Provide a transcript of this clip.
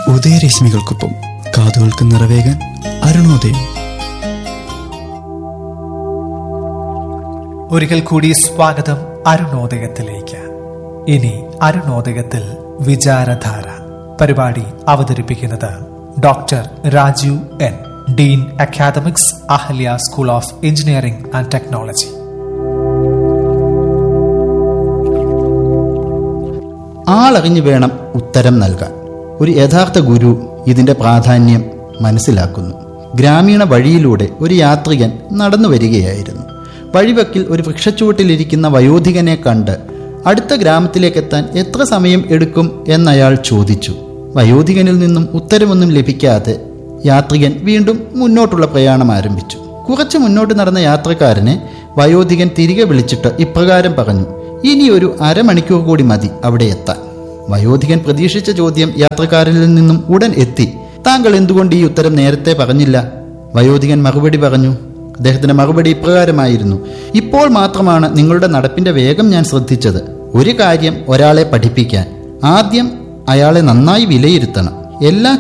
ഉദയരശ്മികൾക്കൊപ്പം കാതുകൾക്ക് നിറവേകാൻ അരുണോദയം ഒരിക്കൽ കൂടി സ്വാഗതം അരുണോദയത്തിലേക്ക് ഇനി അരുണോദയത്തിൽ വിചാരധാര പരിപാടി അവതരിപ്പിക്കുന്നത് doctor Rajeev N dean academics Ahalia school of engineering and technology ആളറിഞ്ഞു വേണം ഉത്തരം നൽകാൻ ഒരു യഥാർത്ഥ ഗുരു ഇതിന്റെ പ്രാധാന്യം മനസ്സിലാക്കുന്നു ഗ്രാമീണ വഴിയിലൂടെ ഒരു യാത്രികൻ നടന്നു വരികയായിരുന്നു വഴിവക്കിൽ ഒരു വൃക്ഷച്ചുവട്ടിലിരിക്കുന്ന വയോധികനെ കണ്ട് അടുത്ത ഗ്രാമത്തിലേക്കെത്താൻ എത്ര സമയം എടുക്കും എന്നയാൾ ചോദിച്ചു വയോധികനിൽ നിന്നും ഉത്തരമൊന്നും ലഭിക്കാതെ യാത്രികൻ വീണ്ടും മുന്നോട്ടുള്ള പ്രയാണം ആരംഭിച്ചു കുറച്ച് മുന്നോട്ട് നടന്ന യാത്രക്കാരനെ വയോധികൻ തിരികെ വിളിച്ചിട്ട് ഇപ്രകാരം പറഞ്ഞു ഇനി ഒരു അരമണിക്കൂർ കൂടി മതി അവിടെ എത്താൻ വയോധികൻ പ്രതീക്ഷിച്ച ചോദ്യം യാത്രക്കാരനിൽ നിന്നും ഉടൻ എത്തി താങ്കൾ എന്തുകൊണ്ട് ഈ ഉത്തരം നേരത്തെ പറഞ്ഞില്ല വയോധികൻ മറുപടി പറഞ്ഞു അദ്ദേഹത്തിന്റെ മറുപടി ഇപ്രകാരമായിരുന്നു ഇപ്പോൾ മാത്രമാണ് നിങ്ങളുടെ നടപ്പിന്റെ വേഗം ഞാൻ ശ്രദ്ധിച്ചത് ഒരു കാര്യം ഒരാളെ പഠിപ്പിക്കാൻ ആദ്യം അയാളെ നന്നായി വിലയിരുത്തണം എല്ലാ